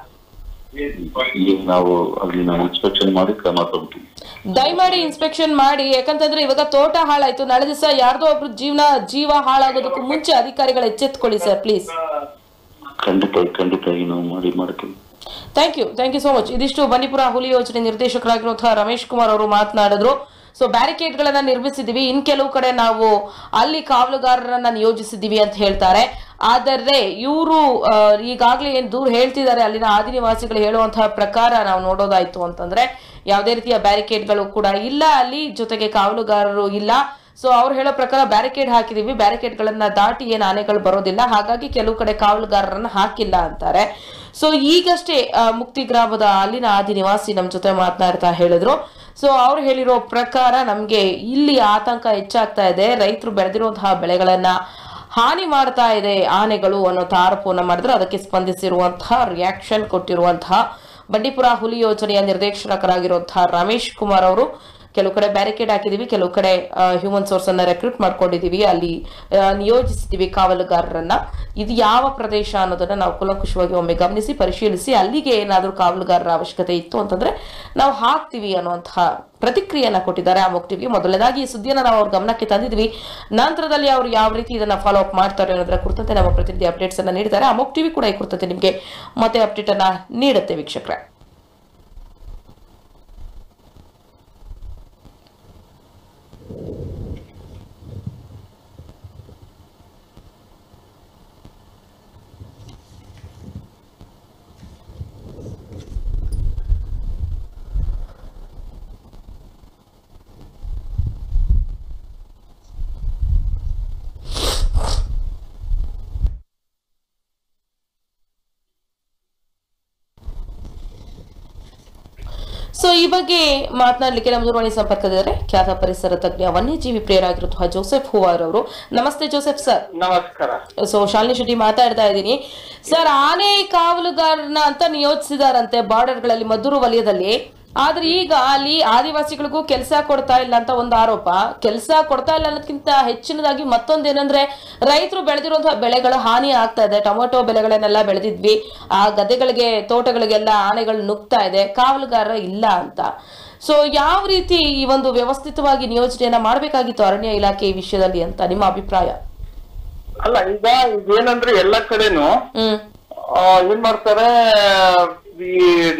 ಈಗ ನಾವು ಅಲ್ಲಿ ನಾವು ಇನ್ಸ್ಪೆಕ್ಷನ್ ಮಾಡಿ ಕ್ರಮ ತಗೊಳ್ತೀವಿ ದಯಮಾಡಿ ಇನ್ಸ್ಪೆಕ್ಷನ್ ಮಾಡಿ ಯಾಕಂತಂದ್ರೆ ಇವಾಗ ತೋಟ ಹಾಳಾಯ್ತು ನಾಳೆ ದಿವಸ ಯಾರ್ದೋ ಒಬ್ರು ಜೀವನ ಜೀವ ಹಾಳಾಗೋದಕ್ಕೂ ಮುಂಚೆ ಅಧಿಕಾರಿಗಳು ಎಚ್ಚೆತ್ಕೊಳ್ಳಿ ಸರ್ ಪ್ಲೀಸ್ ಖಂಡಿತ ಖಂಡಿತವಾಗಿ ನಾವು ಮಾಡಿ ಮಾಡ್ತೀವಿ thank you thank you so much ಇದಿಷ್ಟು ಬಂಡೀಪುರ ಹುಲಿ ಯೋಜನೆ ನಿರ್ದೇಶಕರಾಗಿರುವಂತಹ ರಮೇಶ್ ಕುಮಾರ್ ಅವರು ಮಾತನಾಡಿದ್ರು ಸೊ ಬ್ಯಾರಿಕೇಡ್ ಗಳನ್ನ ನಿರ್ಮಿಸಿದೀವಿ ಇನ್ ಕೆಲವು ಕಡೆ ನಾವು ಅಲ್ಲಿ ಕಾವಲುಗಾರರನ್ನ ನಿಯೋಜಿಸಿದೀವಿ ಅಂತ ಹೇಳ್ತಾರೆ ಆದರೆ ಇವರು ಈಗಾಗಲೇ ಏನ್ ದೂರ ಹೇಳ್ತಿದ್ದಾರೆ ಅಲ್ಲಿನ ಆದಿನಿವಾಸಿಗಳು ಹೇಳುವಂತಹ ಪ್ರಕಾರ ನಾವು ನೋಡೋದಾಯ್ತು ಅಂತಂದ್ರೆ ಯಾವುದೇ ರೀತಿಯ ಬ್ಯಾರಿಕೇಡ್ಗಳು ಕೂಡ ಇಲ್ಲ ಅಲ್ಲಿ ಜೊತೆಗೆ ಕಾವಲುಗಾರರು ಇಲ್ಲ ಸೊ ಅವ್ರು ಹೇಳೋ ಪ್ರಕಾರ ಬ್ಯಾರಿಕೇಡ್ ಹಾಕಿದೀವಿ ಬ್ಯಾರಿಕೇಡ್ ಗಳನ್ನ ದಾಟಿ ಏನ್ ಆನೆಗಳು ಬರೋದಿಲ್ಲ ಹಾಗಾಗಿ ಕೆಲವು ಕಡೆ ಕಾವಲುಗಾರರನ್ನ ಹಾಕಿಲ್ಲ ಅಂತಾರೆ ಸೊ ಈಗಷ್ಟೇ ಆ, ಮುಕ್ತಿ ಗ್ರಾಮದ ಅಲ್ಲಿನ ಆದಿ ನಿವಾಸಿ ನಮ್ಮ ಜೊತೆ ಮಾತನಾಡ್ತಾ ಹೇಳಿದ್ರು ಸೊ ಅವ್ರು ಹೇಳಿರೋ ಪ್ರಕಾರ ನಮ್ಗೆ ಇಲ್ಲಿ ಆತಂಕ ಹೆಚ್ಚಾಗ್ತಾ ಇದೆ ರೈತರು ಬೆಳೆದಿರುವಂತಹ ಬೆಳೆಗಳನ್ನ ಹಾನಿ ಮಾಡ್ತಾ ಇದೆ ಆನೆಗಳು ಅನ್ನೋ ಆರೋಪವನ್ನ ಮಾಡಿದ್ರು ಅದಕ್ಕೆ ಸ್ಪಂದಿಸಿರುವಂತಹ ರಿಯಾಕ್ಷನ್ ಕೊಟ್ಟಿರುವಂತಹ ಬಂಡೀಪುರ ಹುಲಿ ಯೋಜನೆಯ ನಿರ್ದೇಶಕರಾಗಿರುವಂತಹ ರಮೇಶ್ ಕುಮಾರ್ ಅವರು ಕೆಲವು ಕಡೆ ಬ್ಯಾರಿಕೇಡ್ ಹಾಕಿದೀವಿ ಕೆಲವು ಕಡೆ ಹ್ಯೂಮನ್ ಸೋರ್ಸ್ ಅನ್ನ ರೆಕ್ರೂಟ್ ಮಾಡ್ಕೊಂಡಿದೀವಿ ಅಲ್ಲಿ ಆ, ನಿಯೋಜಿಸಿದೀವಿ ಕಾವಲುಗಾರರನ್ನ ಇದು ಯಾವ ಪ್ರದೇಶ ಅನ್ನೋದನ್ನ ನಾವು ಕುಲಂಕುಷವಾಗಿ ಒಮ್ಮೆ ಗಮನಿಸಿ ಪರಿಶೀಲಿಸಿ ಅಲ್ಲಿಗೆ ಏನಾದರೂ ಕಾವಲುಗಾರರ ಅವಶ್ಯಕತೆ ಇತ್ತು ಅಂತಂದ್ರೆ ನಾವು ಹಾಕ್ತೀವಿ ಅನ್ನುವಂತಹ ಪ್ರತಿಕ್ರಿಯೆಯನ್ನ ಕೊಟ್ಟಿದ್ದಾರೆ ಆ ಟಿವಿಗೆ ಮೊದಲನೇದಾಗಿ ಈ ಸುದ್ದಿಯನ್ನ ನಾವು ಅವ್ರ ಗಮನಕ್ಕೆ ತಂದಿದ್ವಿ ನಂತರದಲ್ಲಿ ಅವರು ಯಾವ ರೀತಿ ಇದನ್ನ ಫಾಲೋ ಅಪ್ ಮಾಡ್ತಾರೆ ಅನ್ನೋದರ ಕುರಿತಂತೆ ನಮ್ಮ ಪ್ರತಿನಿಧಿ ಅಪ್ಡೇಟ್ಸ್ ಅನ್ನ ನೀಡಿದ್ದಾರೆ ಅಮೋಕ್ ಟಿವಿ ಕೂಡ ಈ ಕುರಿತಂತೆ ನಿಮಗೆ ಮತ್ತೆ ಅಪ್ಡೇಟ್ ಅನ್ನ ನೀಡುತ್ತೆ ವೀಕ್ಷಕರೇ ಸೊ ಈ ಬಗ್ಗೆ ಮಾತನಾಡಲಿಕ್ಕೆ ನಮ್ಮ ದೂರವಾಣಿ ಸಂಪರ್ಕದಿದ್ದಾರೆ ಖ್ಯಾತ ಪರಿಸರ ತಜ್ಞ ವನ್ಯಜೀವಿ ಪ್ರಿಯರಾಗಿರುವಂತಹ ಜೋಸೆಫ್ ಹೂವಾರ್ ಅವರು ನಮಸ್ತೆ ಜೋಸೆಫ್ ಸರ್ ನಮಸ್ಕಾರ ಸೊ ಶಾಲಿನಿ ಶೆಟ್ಟಿ ಮಾತಾಡ್ತಾ ಇದ್ದೀನಿ ಸರ್ ಆನೆ ಕಾವಲುಗಾರನ ಅಂತ ನಿಯೋಜಿಸಿದಾರಂತೆ ಬಾರ್ಡರ್ಗಳಲ್ಲಿ ಮದ್ದೂರು ವಲಯದಲ್ಲಿ ಆದ್ರೆ ಈಗ ಅಲ್ಲಿ ಆದಿವಾಸಿಗಳಿಗೂ ಕೆಲಸ ಕೊಡ್ತಾ ಇಲ್ಲ ಅಂತ ಒಂದು ಆರೋಪ ಕೆಲಸ ಕೊಡ್ತಾ ಇಲ್ಲ ಅನ್ನೋದಕ್ಕಿಂತ ಹೆಚ್ಚಿನದಾಗಿ ಮತ್ತೊಂದೇನಂದ್ರೆ ರೈತರು ಬೆಳೆದಿರುವಂತಹ ಬೆಳೆಗಳು ಹಾನಿ ಆಗ್ತಾ ಇದೆ ಟೊಮೊಟೊ ಬೆಳೆಗಳನ್ನೆಲ್ಲ ಬೆಳೆದಿದ್ವಿ ಆ ಗದ್ದೆಗಳಿಗೆ ತೋಟಗಳಿಗೆಲ್ಲ ಆನೆಗಳು ನುಗ್ತಾ ಇದೆ ಕಾವಲುಗಾರ ಇಲ್ಲ ಅಂತ ಸೊ ಯಾವ ರೀತಿ ಈ ಒಂದು ವ್ಯವಸ್ಥಿತವಾಗಿ ನಿಯೋಜನೆಯನ್ನ ಮಾಡಬೇಕಾಗಿತ್ತು ಅರಣ್ಯ ಇಲಾಖೆ ಈ ವಿಷಯದಲ್ಲಿ ಅಂತ ನಿಮ್ಮ ಅಭಿಪ್ರಾಯ ಅಲ್ಲ ಈಗ ಏನಂದ್ರೆ ಎಲ್ಲ ಕಡೆನು ಹ್ಮ್ ಆ, ಏನ್ ಮಾಡ್ತಾರೆ ಈ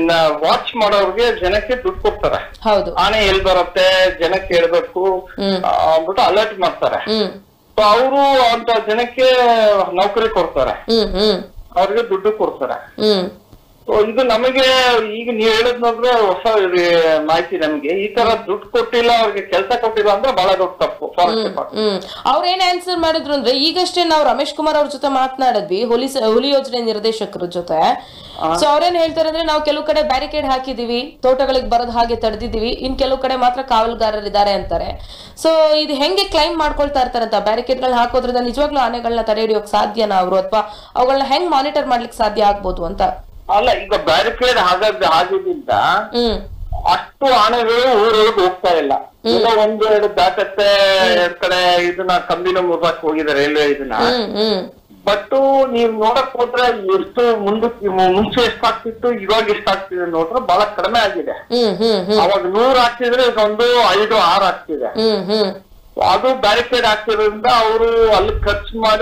ವಾಚ್ ಮಾಡೋರ್ಗೆ ಜನಕ್ಕೆ ದುಡ್ಡು ಕೊಡ್ತಾರೆ ಹೌದು ಆನೆ ಎಲ್ ಬರುತ್ತೆ ಜನಕ್ಕೆ ಹೇಳ್ಬೇಕು ಹ್ಮ್. ಆ, ಅಂದ್ಬಿಟ್ಟು ಅಲರ್ಟ್ ಮಾಡ್ತಾರೆ ಹ್ಮ್ ಸೊ ಅವರು ಅಂತ ಜನಕ್ಕೆ ನೌಕರಿ ಕೊಡ್ತಾರೆ ಹ್ಮ್ ಹ್ಮ್ ಅವ್ರಿಗೆ ದುಡ್ಡು ಕೊಡ್ತಾರೆ ಹ್ಮ್ ಸೊ ಇದು ನಮಗೆ ಈಗ ನೀವ್ ಹೇಳದ್ ನೋಡಿದ್ರೆ ಹೊಸ ಇದು ಮಾಹಿತಿ ನಮಗೆ ಈ ತರ ದುಡ್ಡು ಕೊಟ್ಟಿಲ್ಲ ಅವ್ರಿಗೆ ಕೆಲಸ ಕೊಟ್ಟಿಲ್ಲ ಅಂದ್ರೆ ಬಹಳ ದೊಡ್ಡ ತಪ್ಪು ಫಾರೆಸ್ಟ್ ಡಿಪಾರ್ಟ್ಮೆಂಟ್ ಹ್ಮ್ ಅವ್ರ ಏನ್ ಆನ್ಸರ್ ಮಾಡಿದ್ರು ಅಂದ್ರೆ ಈಗಷ್ಟೇ ನಾವು ರಮೇಶ್ ಕುಮಾರ್ ಅವ್ರ ಜೊತೆ ಮಾತನಾಡಿದ್ವಿ ಹುಲಿ ಸ- ಹುಲಿ ಯೋಜನೆ ನಿರ್ದೇಶಕರ ಜೊತೆ ಸೊ ಅವ್ರೇನ್ ಹೇಳ್ತಾರೆ ಅಂದ್ರೆ ನಾವು ಕೆಲವು ಕಡೆ ಬ್ಯಾರಿಕೇಡ್ ಹಾಕಿದೀವಿ ತೋಟಗಳಿಗೆ ಬರೋದ್ ಹಾಗೆ ತಡೆದಿದೀವಿ ಇನ್ ಕೆಲವು ಕಡೆ ಮಾತ್ರ ಕಾವಲುಗಾರರಿದ್ದಾರೆ ಅಂತಾರೆ ಸೊ ಇದು ಹೆಂಗೆ ಕ್ಲೈಮ್ ಮಾಡ್ಕೊಳ್ತಾ ಇರ್ತಾರಂತ ಬ್ಯಾರಿಕೇಡ್ ಗಳನ್ನ ಹಾಕೋದ್ರಿಂದ ನಿಜವಾಗ್ಲೂ ಆನೆಗಳನ್ನ ತಡೆ ಹಿಡಿಯೋಕ್ ಸಾಧ್ಯನಾ ಅವರು ಅಥವಾ ಅವುಗಳನ್ನ ಹೆಂಗ್ ಮಾನಿಟರ್ ಮಾಡ್ಲಿಕ್ಕೆ ಸಾಧ್ಯ ಆಗ್ಬೋದು ಅಂತ ಅಲ್ಲ ಈಗ ಬ್ಯಾರಿಕೇಡ್ ಹಾಗಾದ್ ಆಗಿದ್ದಿಂದ ಹ್ಮ್ ಅಷ್ಟು ಆನೆಗಳು ಊರೊಳಗೆ ಹೋಗ್ತಾ ಇಲ್ಲ ಈಗ ಒಂದು ಎರಡು ದಾಟತ್ತೆ ಎರಡ್ ಕಡೆ ಇದನ್ನ ಕಂಬಿನ ಮುರ್ದಾಕ್ ಹೋಗಿದೆ ರೈಲ್ವೆ ಇದನ್ನ ಹ್ಮ್ ಹ್ಮ್ ಬಟ್ ನೀವ್ ನೋಡಕ್ ಹೋದ್ರೆ ಎಷ್ಟು ಮುಂದಕ್ಕೆ ಮುಂಚೆ ಎಷ್ಟಾಗ್ತಿತ್ತು ಇವಾಗ ಎಷ್ಟಾಗ್ತಿದೆ ನೋಡ್ರೆ ಬಹಳ ಕಡಿಮೆ ಆಗಿದೆ ಹ್ಮ್ ಹ್ಮ್ ಹ್ಮ್ ಅವಾಗ ನೂರ್ ಆಗ್ತಿದ್ರೆ ಈಗ ಒಂದು ಐದು ಆರು ಆಗ್ತಿದೆ ಹ್ಮ್ ಹ್ಮ್ ಅದು ಬ್ಯಾರಿಕೇಡ್ ಹಾಕ್ತಿರೋದ್ರಿಂದ ಅವರು ಅಲ್ಲಿ ಖರ್ಚು ಮಾಡಿ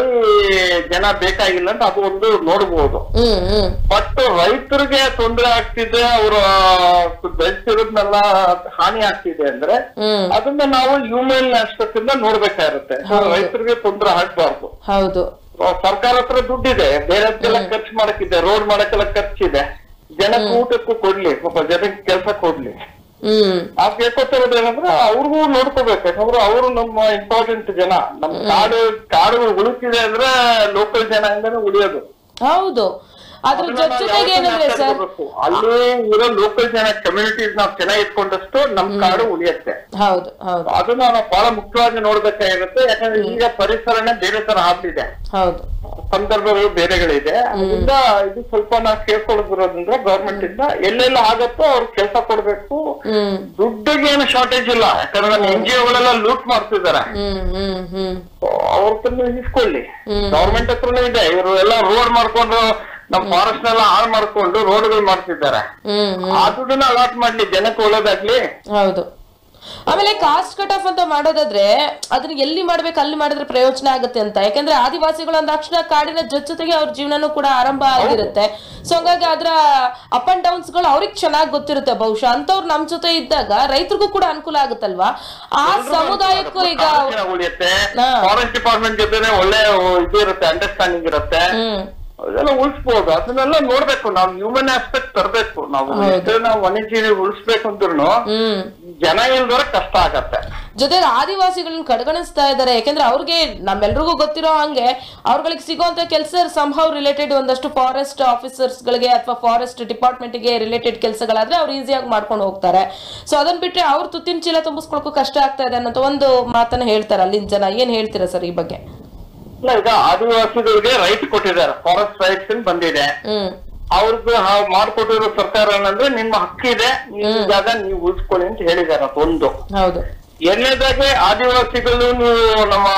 ಜನ ಬೇಕಾಗಿಲ್ಲ ಅಂತ ಅದು ಒಂದು ನೋಡ್ಬೋದು ಹ್ಮ್ ಹ್ಮ್ ಬಟ್ ರೈತರಿಗೆ ತೊಂದರೆ ಆಗ್ತಿದೆ ಅವರು ಬೆಳೆಸಿರೋದ್ನೆಲ್ಲ ಹಾನಿ ಆಗ್ತಿದೆ ಅಂದ್ರೆ ಹ್ಮ್ ಅದನ್ನ ನಾವು ಹ್ಯೂಮನ್ ಆಸ್ಪೆಕ್ಟ್ ಇಂದ ನೋಡ್ಬೇಕಾಗಿರುತ್ತೆ ರೈತರಿಗೆ ತೊಂದರೆ ಆಗ್ಬಾರ್ದು ಹೌದು ಸರ್ಕಾರ ಹತ್ರ ದುಡ್ಡಿದೆ ಬೇರೆದಕ್ಕೆಲ್ಲ ಖರ್ಚು ಮಾಡಕ್ಕಿದೆ ರೋಡ್ ಮಾಡಕ್ಕೆಲ್ಲ ಖರ್ಚಿದೆ ಜನಕ್ಕೆ ಊಟಕ್ಕೂ ಕೊಡ್ಲಿ ಪಾಪ ಜನಕ್ಕೆ ಕೆಲಸ ಕೊಡ್ಲಿ ಹ್ಮ್ ನಾವ್ ಕೇಳ್ಕೊತಿರೋದು ಏನಂದ್ರೆ ಅವ್ರಿಗೂ ನೋಡ್ಕೋಬೇಕು ಯಾಕಂದ್ರೆ ಅವರು ನಮ್ಮ ಇಂಪಾರ್ಟೆಂಟ್ ಜನ ನಮ್ ಕಾಡು ಕಾಡು ಉಳಿತಿದೆ ಅಂದ್ರೆ ಲೋಕಲ್ ಜನ ಇಂದಾನೆ ಉಳಿಯೋದು ಹೌದು ಅದ್ರ ಅದನ್ನ ಜೊತೆ ನಾವ್ ಜೊತೆಗೆ ಯಾವತ್ತೂ ಏನಂದ್ರೆ ಸರ್ ಮಾತಾಡ್ಬೇಕು. ಅಲ್ಲಿ ಇರೋ ಲೋಕಲ್ ಜನ ಕಮ್ಯುನಿಟೀಸ್ ನಾವ್ ಚೆನ್ನಾಗಿ ಇಟ್ಕೊಂಡಷ್ಟು ನಮ್ ಕಾಡು ಉಳಿಯತ್ತೆ ಹೌದು ಹೌದು ಅದನ್ನ ನಾವು ಬಹಳ ಮುಖ್ಯವಾಗಿ ನೋಡ್ಬೇಕಾಗಿರುತ್ತೆ ಯಾಕಂದ್ರೆ ಈಗ ಪರಿಸರನೇ ಬೇರೆ ತರ ಆಗ್ತಿದೆ ಹೌದು ಸಂದರ್ಭಗಳು ಬೇರೆಗಳಿದೆ ಅದರಿಂದ ಇದು ಸ್ವಲ್ಪ ನಾವು ಕೇಳ್ಕೊಳ್ಳೋದಿರೋದ್ರಿಂದ ಗವರ್ಮೆಂಟ್ ಇಂದ ಎಲ್ಲೆಲ್ಲ ಆಗತ್ತೋ ಅವ್ರಿಗೆ ಕೆಲಸ ಕೊಡ್ಬೇಕು ಹ್ಮ್ ದುಡ್ಡಿಗೆ ಏನು ಶಾರ್ಟೇಜ್ ಇಲ್ಲ ಯಾಕಂದ್ರೆ ನಮ್ಮ ಎನ್ ಜಿ ಒಗಳೆಲ್ಲ ಲೂಟ್ ಮಾಡ್ತಿದ್ದಾರೆ ಹ್ಮ್ ಹ್ಮ್ ಹ್ಮ್ ಅವ್ರ ಹತ್ರ ಇಸ್ಕೊಳ್ಳಿ ಹ್ಮ್. ಗವರ್ಮೆಂಟ್ ಹತ್ರನೇ ಇದೆ ಇವರು ಎಲ್ಲ ರೋಡ್ ಮಾಡ್ಕೊಂಡು ನಮ್ಮ ಫಾರೆಸ್ಟ್ ನೆಲ್ಲ ಹಾಳು ಮಾಡ್ಕೊಂಡು ರೋಡ್ಗಳು ಮಾಡ್ತಿದ್ದಾರೆ ಹ್ಮ್ ಹ್ಮ್ ಆ ದುಡ್ಡನ್ನ ಅಲಾಟ್ ಮಾಡ್ಲಿ ಜನಕ್ಕೆ ಒಳ್ಳೇದಾಗ್ಲಿ ಹೌದು ಆಮೇಲೆ ಕಾಸ್ಟ್ ಕಟ್ ಆಫ್ ಅಂತ ಮಾಡೋದಾದ್ರೆ ಅದನ್ನ ಎಲ್ಲಿ ಮಾಡ್ಬೇಕು ಅಲ್ಲಿ ಮಾಡಿದ್ರೆ ಪ್ರಯೋಜನ ಆಗುತ್ತೆ ಅಂತ ಯಾಕಂದ್ರೆ ಆದಿವಾಸಿಗಳು ಅಂದಾಕ್ಷಣ ಕಾಡಿನ ಜೊತೆ ಜೊತೆಗೆ ಅವ್ರ ಜೀವನನೂ ಕೂಡ ಆರಂಭ ಆಗಿರುತ್ತೆ ಸೊ ಹಂಗಾಗಿ ಅದ್ರ ಅಪ್ ಅಂಡ್ ಡೌನ್ಸ್ ಗಳು ಅವ್ರಿಗೆ ಚೆನ್ನಾಗಿ ಗೊತ್ತಿರುತ್ತೆ ಬಹುಶಃ ಅಂತವ್ರು ನಮ್ ಜೊತೆ ಇದ್ದಾಗ ರೈತರಿಗೂ ಕೂಡ ಅನುಕೂಲ ಆಗುತ್ತಲ್ವಾ ಆ ಸಮುದಾಯಕ್ಕೂ ಈಗ ಕಾಡು ಚೆನ್ನಾಗ್ ಉಳಿಯುತ್ತೆ ಹಾ. ಫಾರೆಸ್ಟ್ ಡಿಪಾರ್ಟ್ಮೆಂಟ್ ಜೊತೆನೆ ಒಳ್ಳೆ ಇದು ಇರುತ್ತೆ ಅಂಡರ್ಸ್ಟ್ಯಾಂಡಿಂಗ್ ಇರುತ್ತೆ ಹ್ಮ್ ಅದೆಲ್ಲ ಉಳಿಸ್ಬೋದು ಅದನ್ನೆಲ್ಲ ನೋಡ್ಬೇಕು ನಾವು ಹ್ಯೂಮನ್ ಆಸ್ಪೆಕ್ಟ್ ತರಬೇಕು ನಾವು ಹೌದು. ಎಷ್ಟೇ ನಾವು ವನ್ಯಜೀವಿ ಉಳಿಸ್ಬೇಕು ಅಂದ್ರೂ ಹ್ಮ್ ಜನ ಇಲ್ದ್ರೆ ಕಷ್ಟ ಆಗತ್ತೆ ಜೊತೆಗೆ ಆದಿವಾಸಿಗಳನ್ನ ಕಡೆಗಣಿಸ್ತಾ ಇದ್ದಾರೆ ಯಾಕಂದ್ರೆ ಅವ್ರಿಗೆ ನಮ್ಮೆಲ್ರಿಗೂ ಗೊತ್ತಿರೋ ಹಂಗೆ ಅವ್ರಗಳಿಗೆ ಸಿಗುವಂತ ಕೆಲಸ ಸಂಭವ್ ರಿಲೇಟೆಡ್ ಒಂದಷ್ಟು ಫಾರೆಸ್ಟ್ ಆಫೀಸರ್ಸ್ ಗಳಿಗೆ ಅಥವಾ ಫಾರೆಸ್ಟ್ ಡಿಪಾರ್ಟ್ಮೆಂಟ್ ಗೆ ರಿಲೇಟೆಡ್ ಕೆಲಸಗಳಾದ್ರೆ ಅವ್ರು ಈಸಿಯಾಗಿ ಮಾಡ್ಕೊಂಡು ಹೋಗ್ತಾರೆ ಸೊ ಅದನ್ನ ಬಿಟ್ರೆ ಅವ್ರ ತುತ್ತಿನ ಚೀಲ ತುಂಬಿಸ್ಕೊಳಕ್ಕೂ ಕಷ್ಟ ಆಗ್ತಾ ಇದೆ ಅನ್ನೋ ಒಂದು ಮಾತನ್ನ ಹೇಳ್ತಾರೆ ಅಲ್ಲಿನ ಜನ ಏನ್ ಹೇಳ್ತೀರಾ ಸರ್ ಈ ಬಗ್ಗೆ ಇಲ್ಲ ಈಗ ಆದಿವಾಸಿಗಳಿಗೆ ರೈಟ್ ಕೊಟ್ಟಿದ್ದಾರೆ ಫಾರೆಸ್ಟ್ ರೈಟ್ಸ್ ಬಂದಿದೆ ಹ್ಮ್ ಅವ್ರಿಗೆ ಮಾಡ್ಕೊಟ್ಟಿರೋ ಸರ್ಕಾರ ಏನಂದ್ರೆ ನಿಮ್ಮ ಹಕ್ಕಿದೆ ಈ ಜಾಗ ನೀವು ಉಳಿಸ್ಕೊಳ್ಳಿ ಅಂತ ಹೇಳಿದ್ದಾರೆ ಅದು ಒಂದು ಹೌದು ಎರಡನೇದಾಗೆ ಆದಿವಾಸಿಗಳು ನೀವು ನಮ್ಮ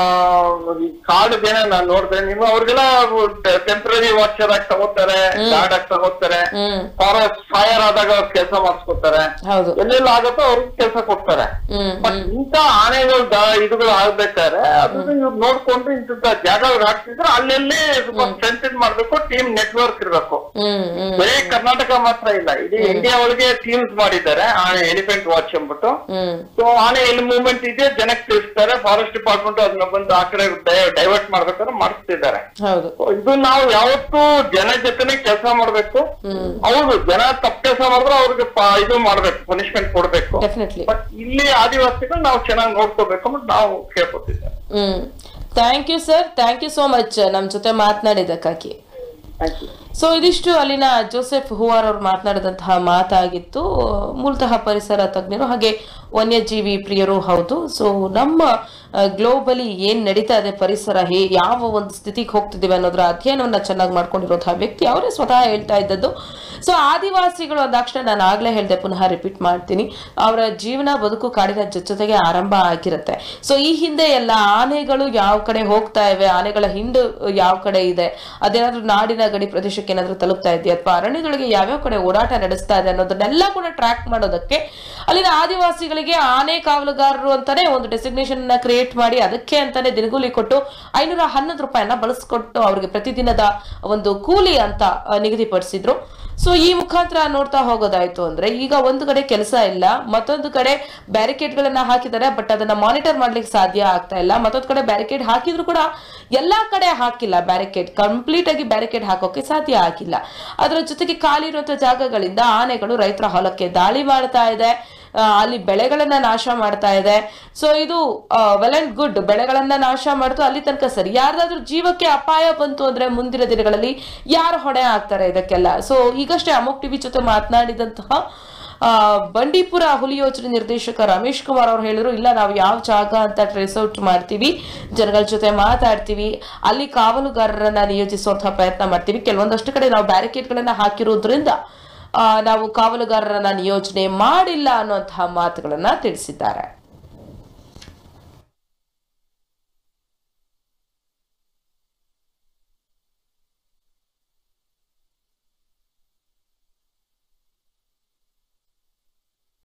ಈ ಕಾಡುದೇನ ನಾನು ನೋಡಿದ್ರೆ ನೀವು ಅವ್ರಿಗೆಲ್ಲ ಟೆಂಪ್ರರಿ ವಾಚರ್ ಆಗಿ ತಗೋತಾರೆ ಗಾರ್ಡ್ ಆಗಿ ತಗೋತಾರೆ ಹ್ಮ್ ಫಾರೆಸ್ಟ್ ಫೈರ್ ಆದಾಗ ಅವ್ರು ಕೆಲಸ ಮಾಡಿಸ್ಕೊತಾರೆ ಹೌದು ಎಲ್ಲೆಲ್ಲ ಆಗತ್ತೋ ಅವ್ರಿಗೆ ಕೆಲಸ ಕೊಡ್ತಾರೆ ಹ್ಮ್ ಬಟ್ ಇಂಥ ಆನೆಗಳು ದ- ಇದುಗಳು ಆಗ್ಬೇಕಾದ್ರೆ ಅದನ್ನ ಇವ್ರು ನೋಡ್ಕೊಂಡು ಇಂಥ ಜಾಗಗಳು ಹಾಕ್ತಿದ್ರೆ ಅಲ್ಲೆಲ್ಲೇ ಸ್ವಲ್ಪ ಸ್ಟ್ರೆಂಥನ್ ಮಾಡ್ಬೇಕು ಟೀಮ್ ನೆಟ್ವರ್ಕ್ ಇರ್ಬೇಕು ಹ್ಮ್ ಹ್ಮ್ ಬರೀ ಕರ್ನಾಟಕ ಮಾತ್ರ ಇಲ್ಲ ಇಡೀ ಇಂಡಿಯಾ ಒಳಗೆ ಟೀಮ್ಸ್ ಮಾಡಿದ್ದಾರೆ ಆನೆ ಎಲಿಫೆಂಟ್ ವಾಚ್ ಅಂದ್ಬಿಟ್ಟು ಹ್ಮ್ ಸೊ ಆನೆ ಎಲ್ಲಿ ಮೂವ್ಮೆಂಟ್ ಇದೆ ಜನಕ್ಕೆ ತಿಳಿಸ್ತಾರೆ ಫಾರೆಸ್ಟ್ ಡಿಪಾರ್ಟ್ಮೆಂಟ್ ಅದನ್ನ ಬಂದು ಆ ಕಡೆ ಡೈವರ್ಟ್ ಮಾಡ್ಬೇಕಾದ್ರೆ ಮಾಡಿಸ್ತಿದ್ದಾರೆ ಹೌದು So ಇದು ನಾವು ಯಾವತ್ತೂ ಜನ ಜೊತೆನೆ ಕೆಲಸ ಮಾಡ್ಬೇಕು ಹ್ಮ್ ಹೌದು ಜನ ತಪ್ಪು ಕೆಲಸ ಮಾಡಿದ್ರೆ ಅವ್ರಿಗೆ ಪ- ಇದು ಮಾಡ್ಬೇಕು ಪನಿಷ್ಮೆಂಟ್ ಕೊಡ್ಬೇಕು ಡೆಫಿನೆಟ್ಲಿ ಬಟ್ ಇಲ್ಲಿ ಆದಿವಾಸಿಗಳು ನಾವು ಚೆನ್ನಾಗಿ ನೋಡ್ಕೋಬೇಕು ಅಂತ ನಾವು ಕೇಳ್ಕೊತಿದ್ದೇವೆ ಹ್ಮ್ thank you sir thank you so much ನಮ್ ಜೊತೆ ಮಾತನಾಡಿದ್ದಕ್ಕಾಗಿ ಆಯ್ತು ಸೊ ಇದಿಷ್ಟು ಅಲ್ಲಿನ ಜೋಸೆಫ್ ಹೂವಾರ್ ಅವರು ಮಾತನಾಡಿದಂತಹ ಮಾತಾಗಿತ್ತು ಮೂಲತಃ ಪರಿಸರ ತಜ್ಞರು ಹಾಗೆ ವನ್ಯಜೀವಿ ಪ್ರಿಯರು ಹೌದು ಸೊ ನಮ್ಮ ಗ್ಲೋಬಲಿ ಏನ್ ನಡೀತಾ ಇದೆ ಪರಿಸರ ಹೇ ಯಾವ ಒಂದು ಸ್ಥಿತಿಗೆ ಹೋಗ್ತಿದ್ದೀವಿ ಅನ್ನೋದ್ರ ಅಧ್ಯಯನವನ್ನ ಚೆನ್ನಾಗಿ ಮಾಡ್ಕೊಂಡಿರುವಂತಹ ವ್ಯಕ್ತಿ ಅವರೇ ಸ್ವತಃ ಹೇಳ್ತಾ ಇದ್ದದ್ದು ಸೊ ಆದಿವಾಸಿಗಳು ಅಂದಾಕ್ಷಣ ನಾನು ಆಗ್ಲೇ ಹೇಳ್ದೆ ಪುನಃ ರಿಪೀಟ್ ಮಾಡ್ತೀನಿ ಅವರ ಜೀವನ ಬದುಕು ಕಾಡಿನ ಜೊತೆ ಜೊತೆಗೆ ಆರಂಭ ಆಗಿರುತ್ತೆ ಸೊ ಈ ಹಿಂದೆ ಎಲ್ಲ ಆನೆಗಳು ಯಾವ ಕಡೆ ಹೋಗ್ತಾ ಇವೆ ಆನೆಗಳ ಹಿಂಡು ಯಾವ ಕಡೆ ಇದೆ ಅದೇನಾದ್ರೂ ನಾಡಿನ ಗಡಿ ಪ್ರದೇಶಕ್ಕೆ ಏನಾದ್ರೂ ತಲುಪ್ತಾ ಇದೆಯಾ ಅಥವಾ ಅರಣ್ಯದೊಳಗೆ ಯಾವ್ಯಾವ ಕಡೆ ಓಡಾಟ ನಡೆಸ್ತಾ ಇದೆ ಅನ್ನೋದನ್ನೆಲ್ಲ ಕೂಡ ಟ್ರ್ಯಾಕ್ ಮಾಡೋದಕ್ಕೆ ಅಲ್ಲಿನ ಆದಿವಾಸಿಗಳಿಗೆ ಆನೆ ಕಾವಲುಗಾರರು ಅಂತಾನೆ ಒಂದು ಡೆಸಿಗ್ನೇಷನ್ ಅನ್ನ ಕ್ರಿಯೇಟ್ ಮಾಡಿ ಅದಕ್ಕೆ ಅಂತಾನೆ ದಿನಗೂಲಿ ಕೊಟ್ಟು ಐನೂರ ಹನ್ನೊಂದು ರೂಪಾಯಿನ ಬಳಸ್ಕೊಟ್ಟು ಅವ್ರಿಗೆ ಪ್ರತಿದಿನದ ಒಂದು ಕೂಲಿ ಅಂತ ಆ, ನಿಗದಿಪಡಿಸಿದ್ರು ಸೊ ಈ ಮುಖಾಂತರ ನೋಡ್ತಾ ಹೋಗೋದಾಯ್ತು ಅಂದ್ರೆ ಈಗ ಒಂದು ಕಡೆ ಕೆಲಸ ಇಲ್ಲ ಮತ್ತೊಂದು ಕಡೆ ಬ್ಯಾರಿಕೇಡ್ ಗಳನ್ನ ಹಾಕಿದ್ದಾರೆ ಬಟ್ ಅದನ್ನ ಮಾನಿಟರ್ ಮಾಡ್ಲಿಕ್ಕೆ ಸಾಧ್ಯ ಆಗ್ತಾ ಇಲ್ಲ ಮತ್ತೊಂದು ಕಡೆ ಬ್ಯಾರಿಕೇಡ್ ಹಾಕಿದ್ರು ಕೂಡ ಎಲ್ಲಾ ಕಡೆ ಹಾಕಿಲ್ಲ ಬ್ಯಾರಿಕೇಡ್ ಕಂಪ್ಲೀಟ್ ಆಗಿ ಬ್ಯಾರಿಕೇಡ್ ಹಾಕೋಕೆ ಸಾಧ್ಯ ಆಗಿಲ್ಲ ಅದರ ಜೊತೆಗೆ ಖಾಲಿ ಇರುವಂತಹ ಜಾಗಗಳಿಂದ ಆನೆಗಳು ರೈತರ ಹೊಲಕ್ಕೆ ದಾಳಿ ಮಾಡ್ತಾ ಇದೆ ಆ, ಅಲ್ಲಿ ಬೆಳೆಗಳನ್ನ ನಾಶ ಮಾಡ್ತಾ ಇದೆ ಸೊ ಇದು ವೆಲ್ ಅಂಡ್ ಗುಡ್ ಬೆಳೆಗಳನ್ನ ನಾಶ ಮಾಡ್ತು ಅಲ್ಲಿ ತನಕ ಸರಿ ಯಾರ್ದಾದ್ರೂ ಜೀವಕ್ಕೆ ಅಪಾಯ ಬಂತು ಅಂದ್ರೆ ಮುಂದಿನ ದಿನಗಳಲ್ಲಿ ಯಾರು ಹೊಣೆ ಆಗ್ತಾರೆ ಇದಕ್ಕೆಲ್ಲ ಸೊ ಈಗಷ್ಟೇ ಅಮೋಕ್ ಟಿವಿ ಜೊತೆ ಮಾತನಾಡಿದಂತಹ ಆ, ಬಂಡೀಪುರ ಹುಲಿ ಯೋಜನೆ ನಿರ್ದೇಶಕ ರಮೇಶ್ ಕುಮಾರ್ ಅವ್ರು ಹೇಳಿದ್ರು ಇಲ್ಲ ನಾವು ಯಾವ ಜಾಗ ಅಂತ ಟ್ರೇಸ್ ಔಟ್ ಮಾಡ್ತೀವಿ ಜನಗಳ ಜೊತೆ ಮಾತಾಡ್ತೀವಿ ಅಲ್ಲಿ ಕಾವಲುಗಾರರನ್ನ ನಿಯೋಜಿಸುವಂತಹ ಪ್ರಯತ್ನ ಮಾಡ್ತೀವಿ ಕೆಲವೊಂದಷ್ಟು ಕಡೆ ನಾವು ಬ್ಯಾರಿಕೇಡ್ ಗಳನ್ನ ಹಾಕಿರೋದ್ರಿಂದ ಆ, ನಾವು ಕಾವಲುಗಾರರನ್ನ ನಿಯೋಜನೆ ಮಾಡಿಲ್ಲ ಅನ್ನುವಂತಹ ಮಾತುಗಳನ್ನ ತಿಳಿಸಿದ್ದಾರೆ